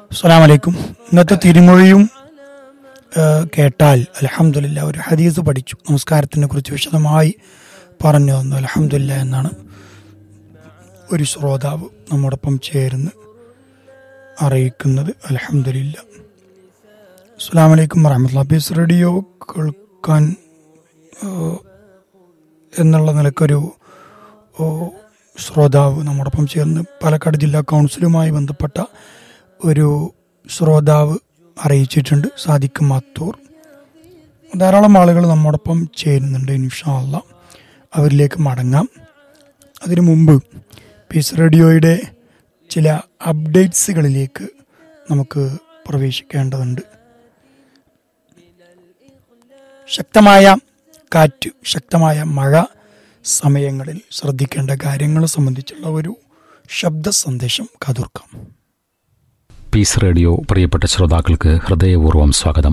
അസ്സാം വലൈക്കും ഇന്നത്തെ തിരുമൊഴിയും ആ, കേട്ടാൽ അലഹമില്ല ഒരു ഹദീസ് പഠിച്ചു നമസ്കാരത്തിനെ കുറിച്ച് വിശദമായി പറഞ്ഞു തന്നു അലഹമില്ല എന്നാണ് ഒരു ശ്രോതാവ് നമ്മോടൊപ്പം ചേർന്ന് അറിയിക്കുന്നത് അലഹമില്ല അസ്സാം വലൈക്കും വറഹമത്തുള്ള ബീസ് റേഡിയോ കേൾക്കാൻ ആ, എന്നുള്ള നിലക്കൊരു ഓ, ശ്രോതാവ് നമ്മോടൊപ്പം ചേർന്ന് പാലക്കാട് ജില്ലാ കൗൺസിലുമായി ബന്ധപ്പെട്ട ഒരു ശ്രോതാവ് അറിയിച്ചിട്ടുണ്ട് സാദിഖ് മാത്തൂർ ധാരാളം ആളുകൾ നമ്മോടൊപ്പം ചേരുന്നുണ്ട് ഇൻഷാല്ല അവരിലേക്ക് മടങ്ങാം അതിനു മുമ്പ് പീസ് റേഡിയോയുടെ ചില അപ്ഡേറ്റ്സുകളിലേക്ക് നമുക്ക് പ്രവേശിക്കേണ്ടതുണ്ട് ശക്തമായ കാറ്റ് ശക്തമായ മഴ സമയങ്ങളിൽ ശ്രദ്ധിക്കേണ്ട കാര്യങ്ങളെ സംബന്ധിച്ചുള്ള ഒരു ശബ്ദ സന്ദേശം കാതോർക്കാം പീസ് റേഡിയോ പ്രിയപ്പെട്ട ശ്രോതാക്കൾക്ക് ഹൃദയപൂർവ്വം സ്വാഗതം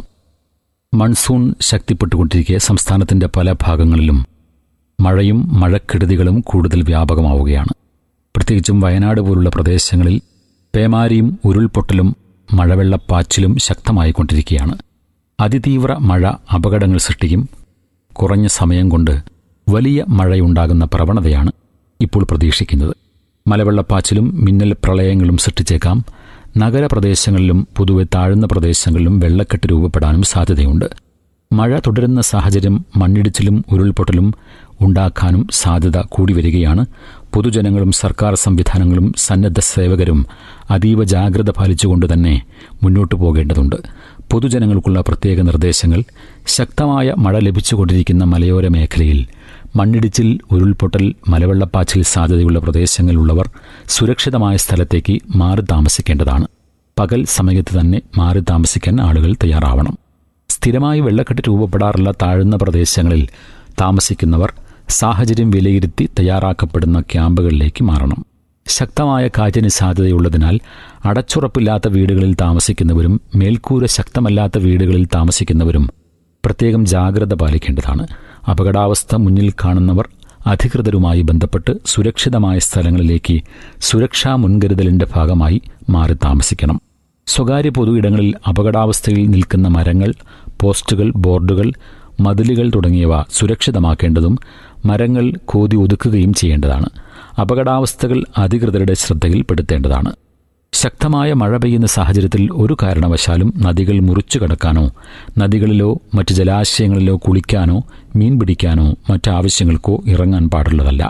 മൺസൂൺ ശക്തിപ്പെട്ടുകൊണ്ടിരിക്കെ സംസ്ഥാനത്തിന്റെ പല ഭാഗങ്ങളിലും മഴയും മഴക്കെടുതികളും കൂടുതൽ വ്യാപകമാവുകയാണ് പ്രത്യേകിച്ചും വയനാട് പോലുള്ള പ്രദേശങ്ങളിൽ പേമാരിയും ഉരുൾപൊട്ടലും മഴവെള്ളപ്പാച്ചിലും ശക്തമായിക്കൊണ്ടിരിക്കുകയാണ് അതിതീവ്ര മഴ അപകടങ്ങൾ സൃഷ്ടിക്കും കുറഞ്ഞ സമയം കൊണ്ട് വലിയ മഴയുണ്ടാകുന്ന പ്രവണതയാണ് ഇപ്പോൾ പ്രതീക്ഷിക്കുന്നത് മലവെള്ളപ്പാച്ചിലും മിന്നൽ പ്രളയങ്ങളും സൃഷ്ടിച്ചേക്കാം നഗരപ്രദേശങ്ങളിലും പൊതുവെ താഴ്ന്ന പ്രദേശങ്ങളിലും വെള്ളക്കെട്ട് രൂപപ്പെടാനും സാധ്യതയുണ്ട് മഴ തുടരുന്ന സാഹചര്യം മണ്ണിടിച്ചിലും ഉരുൾപൊട്ടലും ഉണ്ടാക്കാനും സാധ്യത കൂടി വരികയാണ് പൊതുജനങ്ങളും സർക്കാർ സംവിധാനങ്ങളും സന്നദ്ധ സേവകരും അതീവ ജാഗ്രത പാലിച്ചുകൊണ്ട് തന്നെ മുന്നോട്ടു പോകേണ്ടതുണ്ട് പൊതുജനങ്ങൾക്കുള്ള പ്രത്യേക നിർദ്ദേശങ്ങൾ ശക്തമായ മഴ ലഭിച്ചുകൊണ്ടിരിക്കുന്ന മലയോര മേഖലയിൽ മണ്ണിടിച്ചിൽ ഉരുൾപൊട്ടൽ മലവെള്ളപ്പാച്ചിൽ സാധ്യതയുള്ള പ്രദേശങ്ങളിലുള്ളവർ സുരക്ഷിതമായ സ്ഥലത്തേക്ക് മാറി താമസിക്കേണ്ടതാണ് പകൽ സമയത്ത് തന്നെ മാറി താമസിക്കാൻ ആളുകൾ തയ്യാറാവണം സ്ഥിരമായി വെള്ളക്കെട്ട് രൂപപ്പെടാറുള്ള താഴ്ന്ന പ്രദേശങ്ങളിൽ താമസിക്കുന്നവർ സാഹചര്യം വിലയിരുത്തി തയ്യാറാക്കപ്പെടുന്ന ക്യാമ്പുകളിലേക്ക് മാറണം ശക്തമായ കാറ്റിന് സാധ്യതയുള്ളതിനാൽ അടച്ചുറപ്പില്ലാത്ത വീടുകളിൽ താമസിക്കുന്നവരും മേൽക്കൂര ശക്തമല്ലാത്ത വീടുകളിൽ താമസിക്കുന്നവരും പ്രത്യേകം ജാഗ്രത പാലിക്കേണ്ടതാണ് അപകടാവസ്ഥ മുന്നിൽ കാണുന്നവർ അധികൃതരുമായി ബന്ധപ്പെട്ട് സുരക്ഷിതമായ സ്ഥലങ്ങളിലേക്ക് സുരക്ഷാ മുൻകരുതലിന്റെ ഭാഗമായി മാറി താമസിക്കണം സ്വകാര്യ പൊതു ഇടങ്ങളിൽ അപകടാവസ്ഥയിൽ നിൽക്കുന്ന മരങ്ങൾ പോസ്റ്റുകൾ ബോർഡുകൾ മതിലുകൾ തുടങ്ങിയവ സുരക്ഷിതമാക്കേണ്ടതും മരങ്ങൾ കോതി ഒതുക്കുകയും ചെയ്യേണ്ടതാണ് അപകടാവസ്ഥകൾ അധികൃതരുടെ ശ്രദ്ധയിൽപ്പെടുത്തേണ്ടതാണ് ശക്തമായ മഴ പെയ്യുന്ന സാഹചര്യത്തിൽ ഒരു കാരണവശാലും നദികൾ മുറിച്ചു കടക്കാനോ നദികളിലോ മറ്റ് ജലാശയങ്ങളിലോ കുളിക്കാനോ മീൻ പിടിക്കാനോ മറ്റാവശ്യങ്ങൾക്കോ ഇറങ്ങാൻ പാടുള്ളതല്ല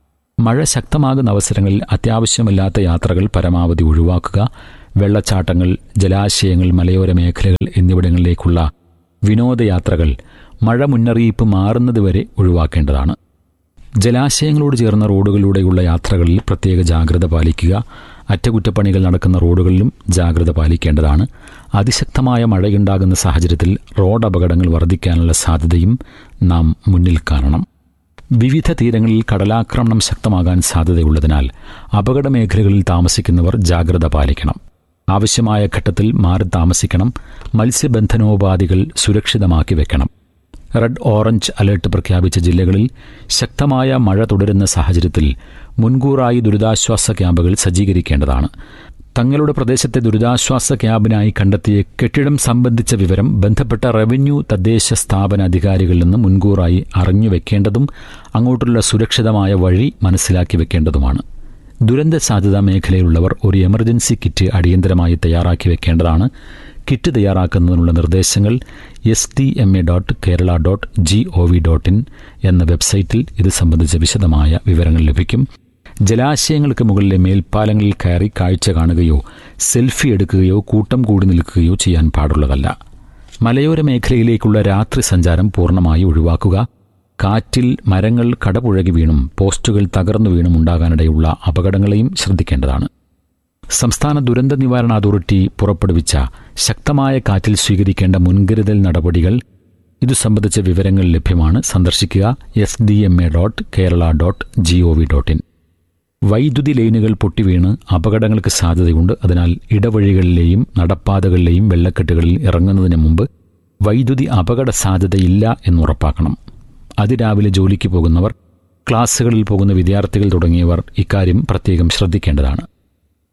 മഴ ശക്തമാകുന്ന അവസരങ്ങളിൽ അത്യാവശ്യമില്ലാത്ത യാത്രകൾ പരമാവധി ഒഴിവാക്കുക വെള്ളച്ചാട്ടങ്ങൾ ജലാശയങ്ങൾ മലയോര മേഖലകൾ എന്നിവിടങ്ങളിലേക്കുള്ള വിനോദയാത്രകൾ മഴ മുന്നറിയിപ്പ് മാറുന്നതുവരെ ഒഴിവാക്കേണ്ടതാണ് ജലാശയങ്ങളോട് ചേർന്ന റോഡുകളിലൂടെയുള്ള യാത്രകളിൽ പ്രത്യേക ജാഗ്രത പാലിക്കുക അറ്റകുറ്റപ്പണികൾ നടക്കുന്ന റോഡുകളിലും ജാഗ്രത പാലിക്കേണ്ടതാണ് അതിശക്തമായ മഴയുണ്ടാകുന്ന സാഹചര്യത്തിൽ റോഡ് അപകടങ്ങൾ വർദ്ധിക്കാനുള്ള സാധ്യതയും നാം മുന്നിൽ കാണണം വിവിധ തീരങ്ങളിൽ കടലാക്രമണം ശക്തമാകാൻ സാധ്യതയുള്ളതിനാൽ അപകട മേഖലകളിൽ താമസിക്കുന്നവർ ജാഗ്രത പാലിക്കണം ആവശ്യമായ ഘട്ടത്തിൽ മാറി താമസിക്കണം മത്സ്യബന്ധനോപാധികൾ സുരക്ഷിതമാക്കി വെക്കണം റെഡ് ഓറഞ്ച് അലർട്ട് പ്രഖ്യാപിച്ച ജില്ലകളിൽ ശക്തമായ മഴ തുടരുന്ന സാഹചര്യത്തിൽ മുൻകൂറായി ദുരിതാശ്വാസ ക്യാമ്പുകൾ സജ്ജീകരിക്കേണ്ടതാണ് തങ്ങളുടെ പ്രദേശത്തെ ദുരിതാശ്വാസ ക്യാമ്പിനായി കണ്ടെത്തിയ കെട്ടിടം സംബന്ധിച്ച വിവരം ബന്ധപ്പെട്ട റവന്യൂ തദ്ദേശ സ്ഥാപന അധികാരികളിൽ നിന്ന് മുൻകൂറായി അറിഞ്ഞു വെക്കേണ്ടതും അങ്ങോട്ടുള്ള സുരക്ഷിതമായ വഴി മനസ്സിലാക്കി വെക്കേണ്ടതുമാണ് ദുരന്ത സാധ്യതാ മേഖലയിലുള്ളവർ ഒരു എമർജൻസി കിറ്റ് അടിയന്തരമായി തയ്യാറാക്കി വെക്കേണ്ടതാണ് കിറ്റ് തയ്യാറാക്കുന്നതിനുള്ള നിർദ്ദേശങ്ങൾ S T M A dot Kerala dot G O V dot in എന്ന വെബ്സൈറ്റിൽ ഇത് സംബന്ധിച്ച വിശദമായ വിവരങ്ങൾ ലഭിക്കും ജലാശയങ്ങൾക്ക് മുകളിലെ മേൽപ്പാലങ്ങളിൽ കയറി കാഴ്ച കാണുകയോ സെൽഫി എടുക്കുകയോ കൂട്ടം കൂടി നിൽക്കുകയോ ചെയ്യാൻ പാടുള്ളതല്ല മലയോര മേഖലയിലേക്കുള്ള രാത്രി സഞ്ചാരം പൂർണ്ണമായി ഒഴിവാക്കുക കാറ്റിൽ മരങ്ങൾ കടപുഴകി വീണും പോസ്റ്റുകൾ തകർന്നു വീണും ഉണ്ടാകാനിടയുള്ള അപകടങ്ങളെയും ശ്രദ്ധിക്കേണ്ടതാണ് സംസ്ഥാന ദുരന്ത നിവാരണ അതോറിറ്റി പുറപ്പെടുവിച്ച ശക്തമായ കാറ്റിൽ സ്വീകരിക്കേണ്ട മുൻകരുതൽ നടപടികൾ ഇതു സംബന്ധിച്ച വിവരങ്ങൾ ലഭ്യമാണ് സന്ദർശിക്കുക S D M A dot Kerala dot G O V dot in വൈദ്യുതി ലൈനുകൾ പൊട്ടിവീണ് അപകടങ്ങൾക്ക് സാധ്യതയുണ്ട് അതിനാൽ ഇടവഴികളിലെയും നടപ്പാതകളിലെയും വെള്ളക്കെട്ടുകളിൽ ഇറങ്ങുന്നതിന് മുമ്പ് വൈദ്യുതി അപകട സാധ്യതയില്ല എന്നുറപ്പാക്കണം അതിരാവിലെ ജോലിക്ക് പോകുന്നവർ ക്ലാസ്സുകളിൽ പോകുന്ന വിദ്യാർത്ഥികൾ തുടങ്ങിയവർ ഇക്കാര്യം പ്രത്യേകം ശ്രദ്ധിക്കേണ്ടതാണ്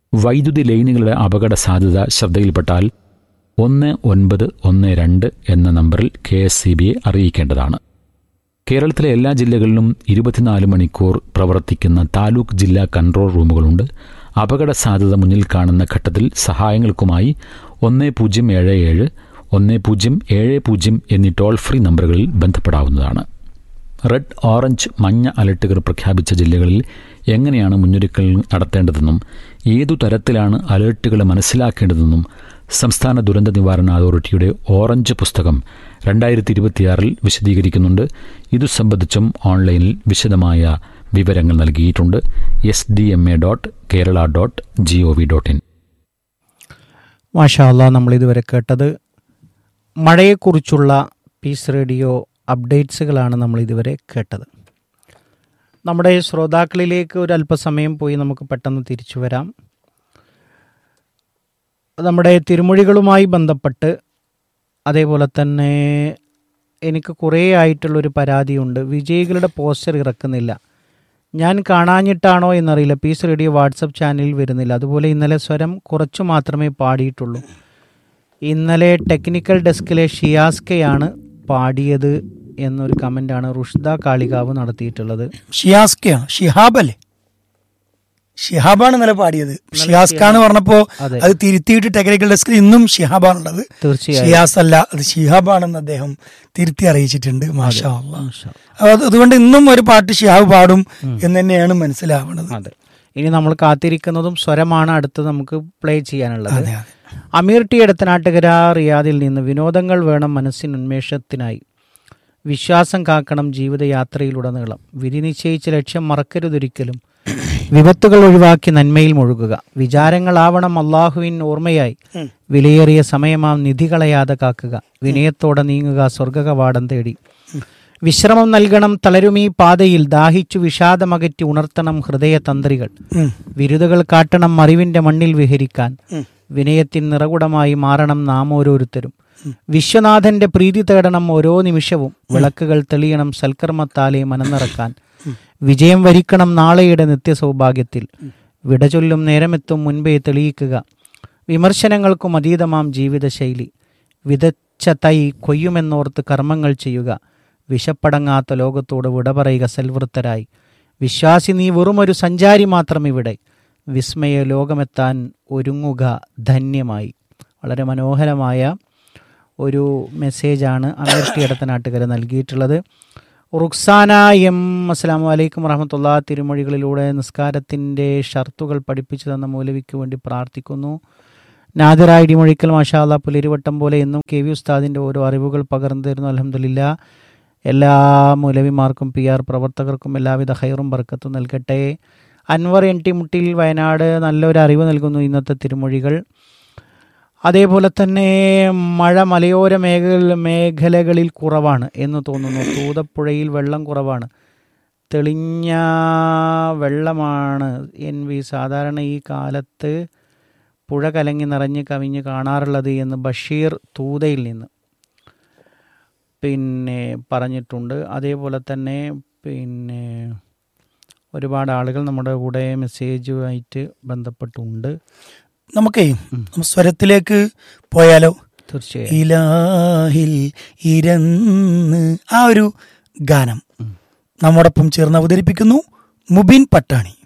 വൈദ്യുതി ലൈനുകളുടെ അപകട സാധ്യത ശ്രദ്ധയിൽപ്പെട്ടാൽ ഒന്ന് ഒൻപത് ഒന്ന് രണ്ട് എന്ന നമ്പറിൽ കെ എസ് സി ബിയെ അറിയിക്കേണ്ടതാണ് കേരളത്തിലെ എല്ലാ ജില്ലകളിലും ഇരുപത്തിനാല് മണിക്കൂർ പ്രവർത്തിക്കുന്ന താലൂക്ക് ജില്ലാ കൺട്രോൾ റൂമുകളുണ്ട് അപകട സാധ്യത മുന്നിൽ കാണുന്ന ഘട്ടത്തിൽ സഹായങ്ങൾക്കുമായി ഒന്ന് പൂജ്യം ഏഴ് ഏഴ് ഒന്ന് പൂജ്യം ഏഴ് പൂജ്യം എന്നീ ടോൾ ഫ്രീ നമ്പറുകളിൽ ബന്ധപ്പെടാവുന്നതാണ് റെഡ് ഓറഞ്ച് മഞ്ഞ അലർട്ടുകൾ പ്രഖ്യാപിച്ച ജില്ലകളിൽ എങ്ങനെയാണ് മുന്നൊരുക്കൽ നടത്തേണ്ടതെന്നും ഏതു തരത്തിലാണ് അലർട്ടുകൾ മനസ്സിലാക്കേണ്ടതെന്നും സംസ്ഥാന ദുരന്ത നിവാരണ അതോറിറ്റിയുടെ ഓറഞ്ച് പുസ്തകം രണ്ടായിരത്തി ഇരുപത്തിയാറിൽ വിശദീകരിക്കുന്നുണ്ട് ഇതു സംബന്ധിച്ചും ഓൺലൈനിൽ വിശദമായ വിവരങ്ങൾ നൽകിയിട്ടുണ്ട് S D M A dot Kerala dot G O V dot in മാഷാ അല്ലാ നമ്മൾ ഇതുവരെ കേട്ടത് മഴയെക്കുറിച്ചുള്ള പീസ് റേഡിയോ അപ്ഡേറ്റ്സുകളാണ് നമ്മൾ ഇതുവരെ കേട്ടത് നമ്മുടെ ശ്രോതാക്കളിലേക്ക് ഒരു അല്പസമയം പോയി നമുക്ക് പെട്ടെന്ന് തിരിച്ചു വരാം നമ്മുടെ തിരുമൊഴികളുമായി ബന്ധപ്പെട്ട് അതേപോലെ തന്നെ എനിക്ക് കുറേ ആയിട്ടുള്ളൊരു പരാതിയുണ്ട് വിജയികളുടെ പോസ്റ്റർ ഇറക്കുന്നില്ല ഞാൻ കാണാഞ്ഞിട്ടാണോ എന്നറിയില്ല പീസ് റേഡിയോ വാട്സപ്പ് ചാനലിൽ വരുന്നില്ല അതുപോലെ ഇന്നലെ സ്വരം കുറച്ചു മാത്രമേ പാടിയിട്ടുള്ളൂ ഇന്നലെ ടെക്നിക്കൽ ഡെസ്കിലെ ഷിയാസ്കയാണ് പാടിയത് എന്നൊരു കമൻ്റാണ് റുഷ്ദ കാളികാവ് നടത്തിയിട്ടുള്ളത് ഷിയാസ്കയാണ് ഷിഹാബ് അല്ലേ ഷിഹാബാണ് ഇന്നലെ പാടിയത് ഷിയാസ്കാന്ന് പറഞ്ഞപ്പോ അതെ. അത് തിരുത്തിയിട്ട് ടെക്നിക്കൽ ഡെസ്കിൽ ഇന്നും ഷിഹാബാണുള്ളത് തീർച്ചയായും ഷിയാസ് അല്ല അത് ഷിഹാബാണെന്ന് അദ്ദേഹം തിരുത്തി അറിയിച്ചിട്ടുണ്ട് മാഷാ അള്ളാ. മാഷാ. അത് അതുകൊണ്ട് ഇന്നും ഒരു പാട്ട് ഷിഹാബ് പാടും എന്ന് തന്നെയാണ് മനസ്സിലാവുന്നത് അതെ ഇനി നമ്മൾ കാത്തിരിക്കുന്നതും സ്വരമാണ് അടുത്ത് നമുക്ക് പ്ലേ ചെയ്യാനുള്ളത് അതെ അതെ അമീർ ടി എടത്തനാട്ടുകര റിയാദിൽ നിന്ന് വിനോദങ്ങൾ വേണം മനസ്സിന് ഉന്മേഷത്തിനായി വിശ്വാസം കാക്കണം ജീവിതയാത്രയിലുടനീളം വിധി നിശ്ചയിച്ച ലക്ഷ്യം മറക്കരുതൊരിക്കലും വിപത്തുകൾ ഒഴിവാക്കി നന്മയിൽ മുഴുകുക വിചാരങ്ങളാവണം അള്ളാഹുവിൻ ഓർമ്മയായി വിലയേറിയ സമയമാം നിധി കളയാതെ കാക്കുക വിനയത്തോടെ നീങ്ങുക സ്വർഗകവാടം തേടി വിശ്രമം നൽകണം തളരുമീ പാതയിൽ ദാഹിച്ചു വിഷാദമകറ്റി ഉണർത്തണം ഹൃദയതന്ത്രികൾ ഉം. വിരുദകൾ കാട്ടണം അറിവിന്റെ മണ്ണിൽ വിഹരിക്കാൻ വിനയത്തിൻ നിറകുടമായി മാറണം നാം ഓരോരുത്തരും വിശ്വനാഥന്റെ പ്രീതി തേടണം ഓരോ നിമിഷവും വിളക്കുകൾ തെളിയണം സൽക്കർമ്മത്താലെ മനനിറക്കാൻ വിജയം വരിക്കണം നാളെയുടെ നിത്യസൗഭാഗ്യത്തിൽ വിടചൊല്ലും നേരമെത്തും മുൻപേ തെളിയിക്കുക വിമർശനങ്ങൾക്കും അതീതമാം ജീവിതശൈലി വിതച്ച തൈ കൊയ്യുമെന്നോർത്ത് കർമ്മങ്ങൾ ചെയ്യുക വിശപ്പടങ്ങാത്ത ലോകത്തോട് വിട പറയുക സൽവൃത്തരായി വിശ്വാസി നീ വെറുമൊരു സഞ്ചാരി മാത്രം ഇവിടെ വിസ്മയ ലോകമെത്താൻ ഒരുങ്ങുക ധന്യമായി വളരെ മനോഹരമായ ഒരു മെസ്സേജാണ് അമീർട്ടി ഇടത്തനാട്ടുകര നൽകിയിട്ടുള്ളത് റുക്സാന എം അസ്സാം വലൈക്കും വറഹമത്തുള്ള തിരുമൊഴികളിലൂടെ നിസ്കാരത്തിൻ്റെ ഷർത്തുകൾ പഠിപ്പിച്ചു തന്ന മൗലവിക്ക് വേണ്ടി പ്രാർത്ഥിക്കുന്നു നാദിറായി ഇടിമൊഴിക്കൽ മാഷാല്ല പുലരിവട്ടം പോലെ എന്നും കെ വി ഉസ്താദിൻ്റെ ഓരോ അറിവുകൾ പകർന്നു തരുന്നു അലഹമില്ല എല്ലാ മൗലവിമാർക്കും പി ആർ പ്രവർത്തകർക്കും എല്ലാവിധ ഹൈറും ബർക്കത്തും നൽകട്ടെ അൻവർ എൻ ടി മുട്ടിൽ വയനാട് നല്ലൊരു അറിവ് നൽകുന്നു ഇന്നത്തെ തിരുമൊഴികൾ അതേപോലെ തന്നെ മഴ മലയോര മേഖല മേഖലകളിൽ കുറവാണ് എന്ന് തോന്നുന്നു തൂതപ്പുഴയിൽ വെള്ളം കുറവാണ് തെളിഞ്ഞ വെള്ളമാണ് എൻ വി സാധാരണ ഈ കാലത്ത് പുഴ കലങ്ങി നിറഞ്ഞ് കവിഞ്ഞ് കാണാറുള്ളത് എന്ന് ബഷീർ തൂതയിൽ നിന്ന് പിന്നെ പറഞ്ഞിട്ടുണ്ട് അതേപോലെ തന്നെ പിന്നെ ഒരുപാട് ആളുകൾ നമ്മുടെ കൂടെ മെസ്സേജുമായിട്ട് ബന്ധപ്പെട്ടുണ്ട് നമുക്കേ നമ്മ സ്വരത്തിലേക്ക് പോയാലോ തീർച്ചയായും ഇലാഹിൽ ഇരന്ന് ആ ഒരു ഗാനം നമ്മോടൊപ്പം ചേർന്ന് അവതരിപ്പിക്കുന്നു മുബീൻ പട്ടാണി